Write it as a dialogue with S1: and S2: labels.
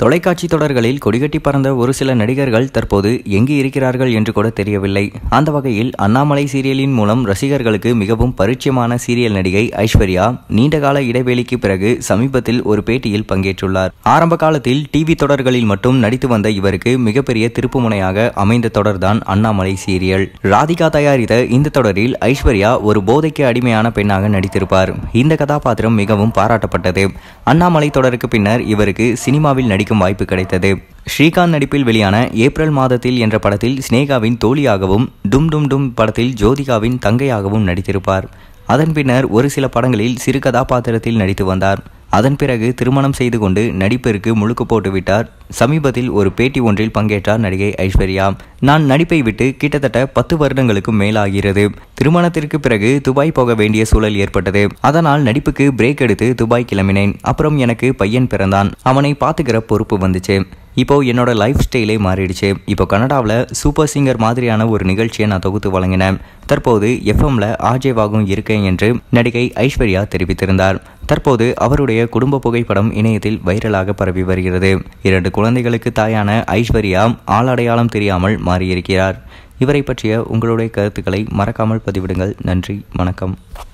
S1: தொலைக்காட்சி தொடர்களில் கொடிகட்டி பறந்த ஒரு சில நடிகர்கள் தற்போது எங்கு இருக்கிறார்கள் என்று கூட தெரியவில்லை அந்த வகையில் அண்ணாமலை சீரியலின் மூலம் ரசிகர்களுக்கு மிகவும் பரிச்சயமான சீரியல் நடிகை ஐஸ்வர்யா நீண்டகால இடைவெளிக்கு பிறகு சமீபத்தில் ஒரு பேட்டியில் பங்கேற்றுள்ளார் ஆரம்ப காலத்தில் டிவி தொடர்களில் மட்டும் நடித்து வந்த இவருக்கு மிகப்பெரிய திருப்புமுனையாக அமைந்த தொடர்தான் அண்ணாமலை சீரியல் ராதிகா தயாரித்த இந்த தொடரில் ஐஸ்வர்யா ஒரு போதைக்கு அடிமையான பெண்ணாக நடித்திருப்பார் இந்த கதாபாத்திரம் மிகவும் பாராட்டப்பட்டது அண்ணாமலை தொடருக்கு பின்னர் இவருக்கு சினிமாவில் நடிக்கும் வாய்ப்பு கிடைத்தது ஸ்ரீகாந்த் நடிப்பில் வெளியான ஏப்ரல் மாதத்தில் என்ற படத்தில் ஸ்னேகாவின் தோழியாகவும் டும் டும் டும் படத்தில் ஜோதிகாவின் தங்கையாகவும் நடித்திருப்பார் அதன் பின்னர் ஒரு சில படங்களில் சிறு கதாபாத்திரத்தில் நடித்து வந்தார் அதன் பிறகு திருமணம் செய்து கொண்டு நடிப்பிற்கு முழுக்கு போட்டு விட்டார் சமீபத்தில் ஒரு பேட்டி ஒன்றில் பங்கேற்றார் நடிகை ஐஸ்வர்யா நான் நடிப்பை விட்டு கிட்டத்தட்ட பத்து வருடங்களுக்கு மேலாகிறது திருமணத்திற்கு பிறகு துபாய் போக வேண்டிய சூழல் ஏற்பட்டது அதனால் நடிப்புக்கு பிரேக் எடுத்து துபாய் கிளம்பினேன் அப்புறம் எனக்கு பையன் பிறந்தான் அவனை பாத்துக்கிற பொறுப்பு வந்துச்சு இப்போ என்னோட லைஃப் ஸ்டைலே மாறிடுச்சு இப்போ கனடாவில் சூப்பர் சிங்கர் மாதிரியான ஒரு நிகழ்ச்சியை நான் தொகுத்து வழங்கினேன் தற்போது எஃப்எம்ல ஆஜேவாகவும் இருக்கேன் என்று நடிகை ஐஸ்வர்யா தெரிவித்திருந்தார் தற்போது அவருடைய குடும்ப புகைப்படம் இணையத்தில் வைரலாக பரவி வருகிறது இரண்டு குழந்தைகளுக்கு தாயான ஐஸ்வர்யா ஆளடையாளம் தெரியாமல் மாறியிருக்கிறார் இவரை பற்றிய உங்களுடைய கருத்துக்களை மறக்காமல் பதிவிடுங்கள் நன்றி வணக்கம்